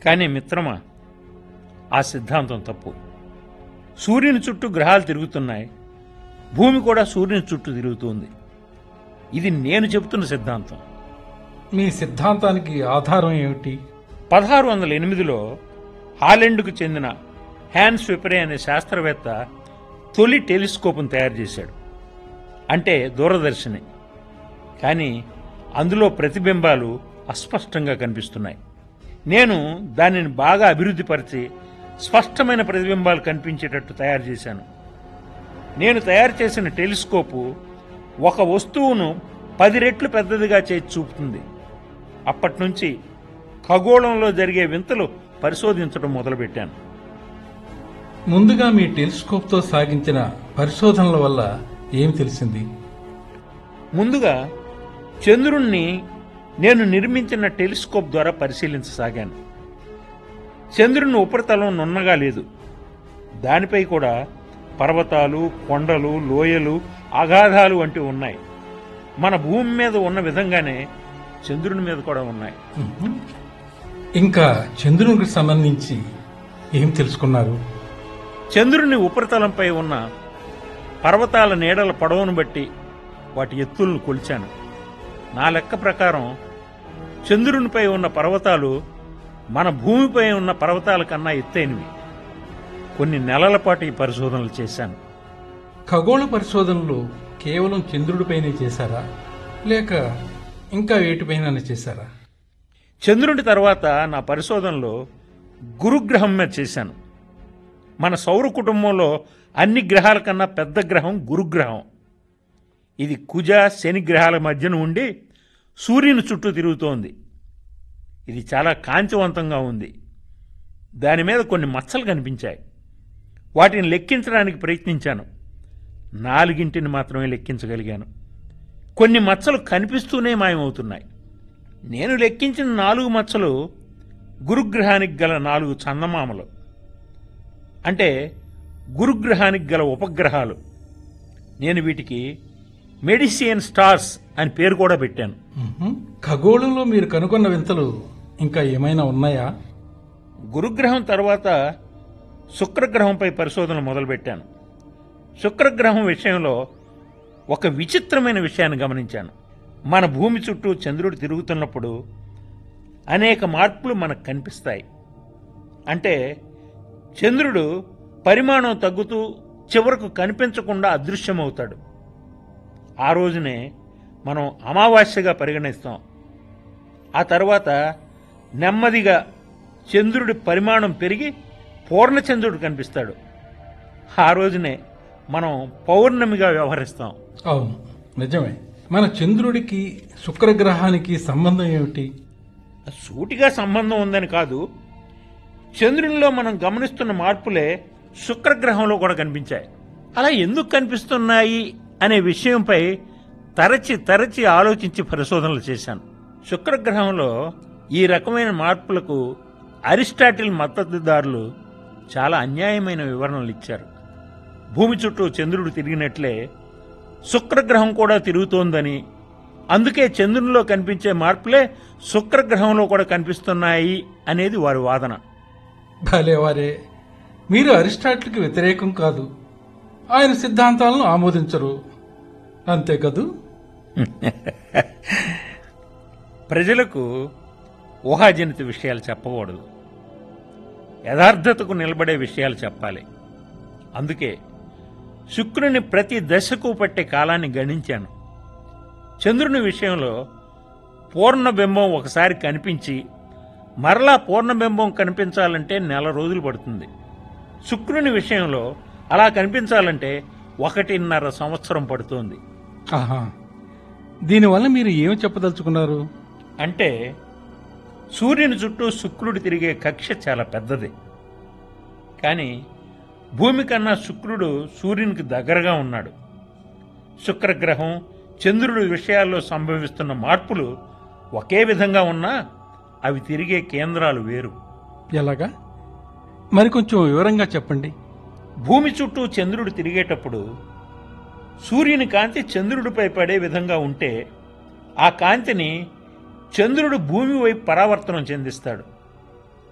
కానీ మిత్రమా ఆ సిద్ధాంతం తప్పు సూర్యుని చుట్టూ గ్రహాలు తిరుగుతున్నాయి భూమి కూడా సూర్యుని చుట్టూ తిరుగుతుంది ఇది నేను చెబుతున్న సిద్ధాంతం మీ సిద్ధాంతానికి ఆధారం ఏమిటి పదహారు వందల ఎనిమిదిలో హాలెండ్కు చెందిన హ్యాన్స్ విపరే అనే శాస్త్రవేత్త తొలి టెలిస్కోప్ను తయారు చేశాడు అంటే దూరదర్శిని కానీ అందులో ప్రతిబింబాలు అస్పష్టంగా కనిపిస్తున్నాయి నేను దానిని బాగా అభివృద్ధిపరిచి స్పష్టమైన ప్రతిబింబాలు కనిపించేటట్టు తయారు చేశాను నేను తయారు చేసిన టెలిస్కోపు ఒక వస్తువును పది రెట్లు పెద్దదిగా చేసి చూపుతుంది అప్పటి నుంచి ఖగోళంలో జరిగే వింతలు పరిశోధించడం మొదలుపెట్టాను ముందుగా మీ టెలిస్కోప్తో సాగించిన పరిశోధనల వల్ల ఏమి తెలిసింది ముందుగా చంద్రుణ్ణి నేను నిర్మించిన టెలిస్కోప్ ద్వారా పరిశీలించసాగాను చంద్రుని ఉపరితలం నున్నగా లేదు దానిపై కూడా పర్వతాలు కొండలు లోయలు అగాధాలు వంటివి ఉన్నాయి మన భూమి మీద ఉన్న విధంగానే చంద్రుని మీద కూడా ఉన్నాయి మ్మ్. ఇంకా చంద్రునికి సంబంధించి ఏం తెలుసుకున్నారు చంద్రుని ఉపరితలంపై ఉన్న పర్వతాల నీడల పొడవును బట్టి వాటి ఎత్తులను కొలిచాను నా లెక్క ప్రకారం చంద్రునిపై ఉన్న పర్వతాలు మన భూమిపై ఉన్న పర్వతాల కన్నా ఎత్తైనవి కొన్ని నెలల పాటు ఈ పరిశోధనలు చేశాను ఖగోళ పరిశోధనలు కేవలం చంద్రుడిపైనే చేశారా లేక ఇంకా వేటిపైన చేశారా చంద్రుడి తర్వాత నా పరిశోధనలో గురుగ్రహం మీద చేశాను మన సౌర కుటుంబంలో అన్ని గ్రహాల కన్నా పెద్ద గ్రహం గురుగ్రహం ఇది కుజ శని గ్రహాల మధ్యన ఉండి సూర్యుని చుట్టూ తిరుగుతోంది ఇది చాలా కాంతివంతంగా ఉంది దాని మీద కొన్ని మచ్చలు కనిపించాయి వాటిని లెక్కించడానికి ప్రయత్నించాను నాలుగింటిని మాత్రమే లెక్కించగలిగాను కొన్ని మచ్చలు కనిపిస్తూనే మాయమవుతున్నాయి నేను లెక్కించిన నాలుగు మచ్చలు గురుగ్రహానికి గల నాలుగు చందమామలు అంటే గురుగ్రహానికి గల ఉపగ్రహాలు నేను వీటికి మెడిసియన్ స్టార్స్ అని పేరు కూడా పెట్టాను మ్మ్. ఖగోళంలో మీరు కనుగొన్న వింతలు ఇంకా ఏమైనా ఉన్నాయా గురుగ్రహం తర్వాత శుక్రగ్రహంపై పరిశోధన మొదలుపెట్టాను శుక్రగ్రహం విషయంలో ఒక విచిత్రమైన విషయాన్ని గమనించాను మన భూమి చుట్టూ చంద్రుడు తిరుగుతున్నప్పుడు అనేక మార్పులు మనకు కనిపిస్తాయి అంటే చంద్రుడు పరిమాణం తగ్గుతూ చివరకు కనిపించకుండా అదృశ్యమవుతాడు ఆ రోజునే మనం అమావాస్యగా పరిగణిస్తాం ఆ తర్వాత నెమ్మదిగా చంద్రుడి పరిమాణం పెరిగి పూర్ణచంద్రుడు కనిపిస్తాడు ఆ రోజునే మనం పౌర్ణమిగా వ్యవహరిస్తాం అవును నిజమే మన చంద్రుడికి శుక్రగ్రహానికి సంబంధం ఏమిటి సూటిగా సంబంధం ఉందని కాదు చంద్రునిలో మనం గమనిస్తున్న మార్పులే శుక్రగ్రహంలో కూడా కనిపించాయి అలా ఎందుకు కనిపిస్తున్నాయి అనే విషయంపై తరచి తరచి ఆలోచించి పరిశోధనలు చేశాను శుక్రగ్రహంలో ఈ రకమైన మార్పులకు అరిస్టాటిల్ మద్దతుదారులు చాలా అన్యాయమైన వివరణలు ఇచ్చారు భూమి చుట్టూ చంద్రుడు తిరిగినట్లే శుక్రగ్రహం కూడా తిరుగుతోందని అందుకే చంద్రునిలో కనిపించే మార్పులే శుక్రగ్రహంలో కూడా కనిపిస్తున్నాయి అనేది వారి వాదన భలేవారే మీరు అరిస్టాటిల్కి వ్యతిరేకం కాదు ఆయన సిద్ధాంతాలను ఆమోదించరు అంతే కదూ ప్రజలకు ఊహాజనిత విషయాలు చెప్పకూడదు యథార్థతకు నిలబడే విషయాలు చెప్పాలి అందుకే శుక్రుని ప్రతి దశకు పట్టే కాలాన్ని గణించాను చంద్రుని విషయంలో పూర్ణబింబం ఒకసారి కనిపించి మరలా పూర్ణబింబం కనిపించాలంటే నెల రోజులు పడుతుంది శుక్రుని విషయంలో అలా కనిపించాలంటే ఒకటిన్నర సంవత్సరం పడుతోంది ఆహా దీనివల్ల మీరు ఏమి చెప్పదలుచుకున్నారు అంటే సూర్యుని చుట్టూ శుక్రుడు తిరిగే కక్ష చాలా పెద్దది కానీ భూమి కన్నా శుక్రుడు సూర్యునికి దగ్గరగా ఉన్నాడు శుక్రగ్రహం చంద్రుడి విషయాల్లో సంభవిస్తున్న మార్పులు ఒకే విధంగా ఉన్నా అవి తిరిగే కేంద్రాలు వేరు ఎలాగా మరి కొంచెం వివరంగా చెప్పండి భూమి చుట్టూ చంద్రుడు తిరిగేటప్పుడు సూర్యుని కాంతి చంద్రుడిపై పడే విధంగా ఉంటే ఆ కాంతిని చంద్రుడు భూమి వైపు పరావర్తనం చెందిస్తాడు